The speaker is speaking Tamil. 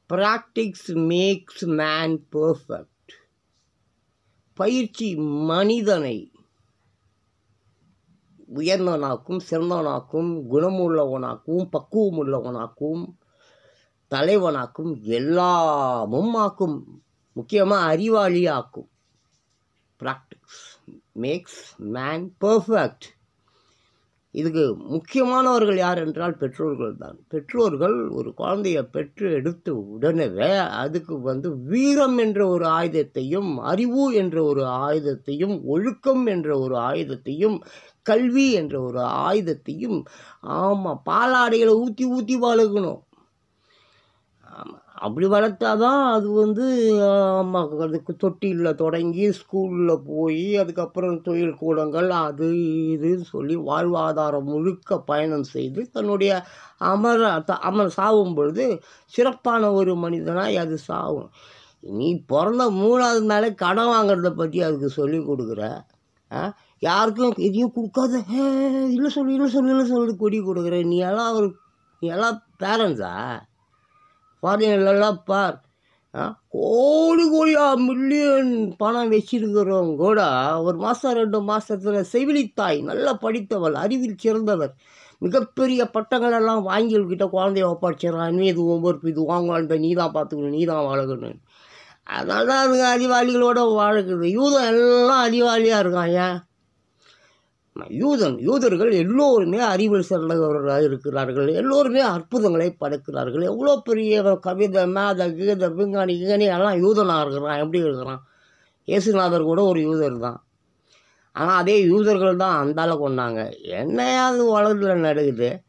ப்ராக்டிக்ஸ் மேக்ஸ் மேன் பர்ஃபெக்ட் பயிற்சி மனிதனை உயர்ந்தவனாக்கும் சிறந்தவனாக்கும் குணமுள்ளவனாக்கும் பக்குவம் உள்ளவனாக்கும் தலைவனாக்கும் எல்லாமும் ஆக்கும் முக்கியமாக அறிவாளியாக்கும் ப்ராக்டிக்ஸ் மேக்ஸ் மேன் பர்ஃபெக்ட் இதுக்கு முக்கியமானவர்கள் யார் என்றால் பெற்றோர்கள் தான் பெற்றோர்கள் ஒரு குழந்தைய பெற்று எடுத்த உடனே அதுக்கு வந்து வீரம் என்ற ஒரு ஆயுதத்தையும் அறிவு என்ற ஒரு ஆயுதத்தையும் ஒழுக்கம் என்ற ஒரு ஆயுதத்தையும் கல்வி என்ற ஒரு ஆயுதத்தையும் ஆமாம் பாலாடைகளை ஊற்றி ஊற்றி வளர்க்கணும் ஆமாம் அப்படி வளர்த்தா தான் அது வந்து ஆமாம் அதுக்கு தொட்டிலில் தொடங்கி ஸ்கூலில் போய் அதுக்கப்புறம் தொழில் கூடங்கள் அது இதுன்னு சொல்லி வாழ்வாதாரம் முழுக்க பயணம் செய்து தன்னுடைய அமர த- அமர் சாகும் பொழுது சிறப்பான ஒரு மனிதனாய் அது சாகும் நீ பிறந்த மூணாவது நாளே கடன் வாங்குறத பற்றி அதுக்கு சொல்லி கொடுக்குற ஆ யாருக்கும் எதையும் கொடுக்காத "ஏ, இல்லை சொல்லு இல்லை சொல்லு இல்லை சொல்லு கொடி கொடுக்குற நீ எல்லாம் ஒரு நீ எல்லாம் பேரண்ட்ஸா ஃபாரின்லாம் பார் ஆ, கோடி கோடியா மில்லியன் பணம் வச்சிருக்கிறவங்க கூட ஒரு மாதம் ரெண்டு மாதத்தில் செவிலித்தாய் நல்லா படித்தவள் அறிவில் சிறந்தவர் மிகப்பெரிய பட்டங்கள் எல்லாம் வாங்கிக்கிட்ட குழந்தைய ஒப்படைச்சிடறான் நீ இது ஒவ்வொரு இது வாங்கலான்ட்டு நீ தான் பார்த்துக்கணும் நீ தான் வளர்க்கணும் அதனால தான் அதுங்க அறிவாளிகளோட வாழக்குது யூதம் எல்லாம் அறிவாளியாக இருக்கான் ஏன் யூதன் யூதர்கள் எல்லோருமே அறிவில் சிறந்தவர்களாக இருக்கிறார்கள் எல்லோருமே அற்புதங்களை படைக்கிறார்கள் எவ்வளோ பெரிய கவிதை மேத கீத விஞ்ஞானி கிங்கனி எல்லாம் யூதனாக இருக்கிறான் எப்படி இருக்கிறான் இயேசுநாதர் கூட ஒரு யூதர் தான் ஆனால் அதே யூதர்கள் தான் அந்தால கொண்டாங்க என்னையாவது வளர்ல நடக்குது